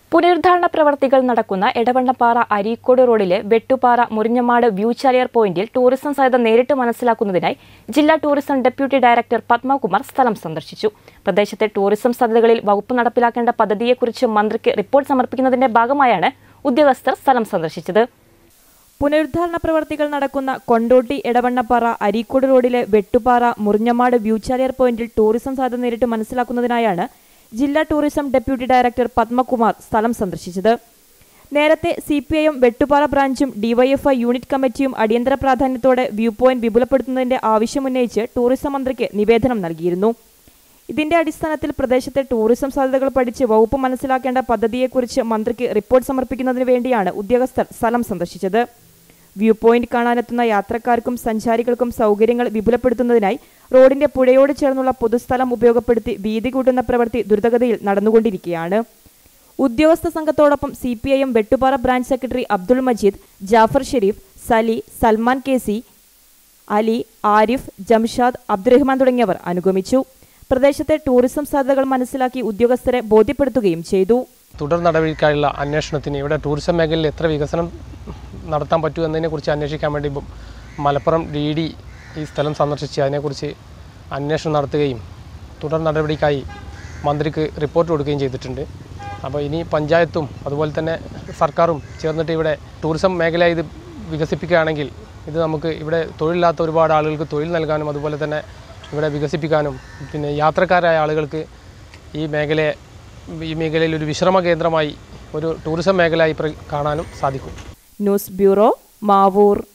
പുനരുദ്ധാരണ പ്രവർത്തികൾ നടക്കുന്ന എടവണ്ണപ്പാറ അരീക്കോട് റോഡിലെ വെട്ടുപാറ മുറിഞ്ഞമാട് വ്യൂ ചാലിയർ പോയിന്റിൽ ടൂറിസം സാധ്യത നേരിട്ട് മനസ്സിലാക്കുന്നതിനായി ജില്ലാ ടൂറിസം ഡെപ്യൂട്ടി ഡയറക്ടർ പത്മകുമാർ സ്ഥലം സന്ദർശിച്ചു പ്രദേശത്തെ ടൂറിസം സാധ്യതകളിൽ വകുപ്പ് നടപ്പിലാക്കേണ്ട പദ്ധതിയെക്കുറിച്ച് മന്ത്രിക്ക് റിപ്പോർട്ട് സമർപ്പിക്കുന്നതിന്റെ ഭാഗമായാണ് ഉദ്യോഗസ്ഥർ സ്ഥലം സന്ദർശിച്ചത് പുനരുദ്ധാരണ പ്രവർത്തികൾ നടക്കുന്ന കൊണ്ടോട്ടി എടവണ്ണപ്പാറ അരീക്കോട് റോഡിലെ വെട്ടുപാറ മുറിഞ്ഞമാട് വ്യൂ ചാലിയർ പോയിന്റിൽ ടൂറിസം സാധ്യത നേരിട്ട് മനസ്സിലാക്കുന്നതിനായാണ് ജില്ലാ ടൂറിസം ഡെപ്യൂട്ടി ഡയറക്ടർ പത്മകുമാർ സ്ഥലം സന്ദർശിച്ചത് നേരത്തെ C P I M Vettupara ബ്രാഞ്ചും ഡിവൈഎഫ്ഐ യൂണിറ്റ് കമ്മിറ്റിയും അടിയന്തര പ്രാധാന്യത്തോടെ വ്യൂ പോയിന്റ് വിപുലപ്പെടുത്തുന്നതിന്റെ ആവശ്യമുന്നയിച്ച് ടൂറിസം മന്ത്രിക്ക് നിവേദനം നൽകിയിരുന്നു ഇതിന്റെ അടിസ്ഥാനത്തിൽ പ്രദേശത്തെ ടൂറിസം സാധ്യതകൾ പഠിച്ച് വകുപ്പ് മനസ്സിലാക്കേണ്ട പദ്ധതിയെക്കുറിച്ച് മന്ത്രിക്ക് റിപ്പോർട്ട് സമർപ്പിക്കുന്നതിന് വേണ്ടിയാണ് ഉദ്യോഗസ്ഥർ സ്ഥലം സന്ദർശിച്ചത് വ്യൂ പോയിന്റ് കാണാനെത്തുന്ന യാത്രക്കാർക്കും സഞ്ചാരികൾക്കും സൗകര്യങ്ങൾ വിപുലപ്പെടുത്തുന്നതിനായി റോഡിന്റെ പുഴയോട് ചേർന്നുള്ള പൊതുസ്ഥലം ഉപയോഗപ്പെടുത്തി വീതി കൂട്ടുന്ന പ്രവൃത്തി ദ്രുതഗതിയിൽ നടന്നുകൊണ്ടിരിക്കുകയാണ് ഉദ്യോഗസ്ഥ സംഘത്തോടൊപ്പം C P I M Vettupara branch secretary Abdul Majeed Jafar Shareef Sali Salman K C Ali Arif Jamshad Abdurahman തുടങ്ങിയവർ അനുഗമിച്ചു പ്രദേശത്തെ ടൂറിസം സാധ്യതകൾ മനസ്സിലാക്കി ഉദ്യോഗസ്ഥരെ ബോധ്യപ്പെടുത്തുകയും ചെയ്തു തുടർ നടപടിക്കായുള്ള അന്വേഷണത്തിന് ഇവിടെ ടൂറിസം മേഖലയിൽ എത്ര വികസനം നടത്താൻ പറ്റൂ എന്നതിനെക്കുറിച്ച് അന്വേഷിക്കാൻ വേണ്ടി ഇപ്പം മലപ്പുറം ഡി ഡി ഈ സ്ഥലം സന്ദർശിച്ച് അതിനെക്കുറിച്ച് അന്വേഷണം നടത്തുകയും തുടർ നടപടിക്കായി മന്ത്രിക്ക് റിപ്പോർട്ട് കൊടുക്കുകയും ചെയ്തിട്ടുണ്ട് അപ്പോൾ ഇനി പഞ്ചായത്തും അതുപോലെ തന്നെ സർക്കാരും ചേർന്നിട്ട് ഇവിടെ ടൂറിസം മേഖല ഇത് വികസിപ്പിക്കുകയാണെങ്കിൽ ഇത് നമുക്ക് ഇവിടെ തൊഴിലില്ലാത്ത ഒരുപാട് ആളുകൾക്ക് തൊഴിൽ നൽകാനും അതുപോലെ തന്നെ ഇവിടെ വികസിപ്പിക്കാനും പിന്നെ യാത്രക്കാരായ ആളുകൾക്ക് ഈ മേഖലയെ ഈ മേഖലയിൽ ഒരു വിശ്രമ കേന്ദ്രമായി ഒരു ടൂറിസം മേഖലയായി പ്ര- കാണാനും സാധിക്കും ന്യൂസ് ബ്യൂറോ മാവൂർ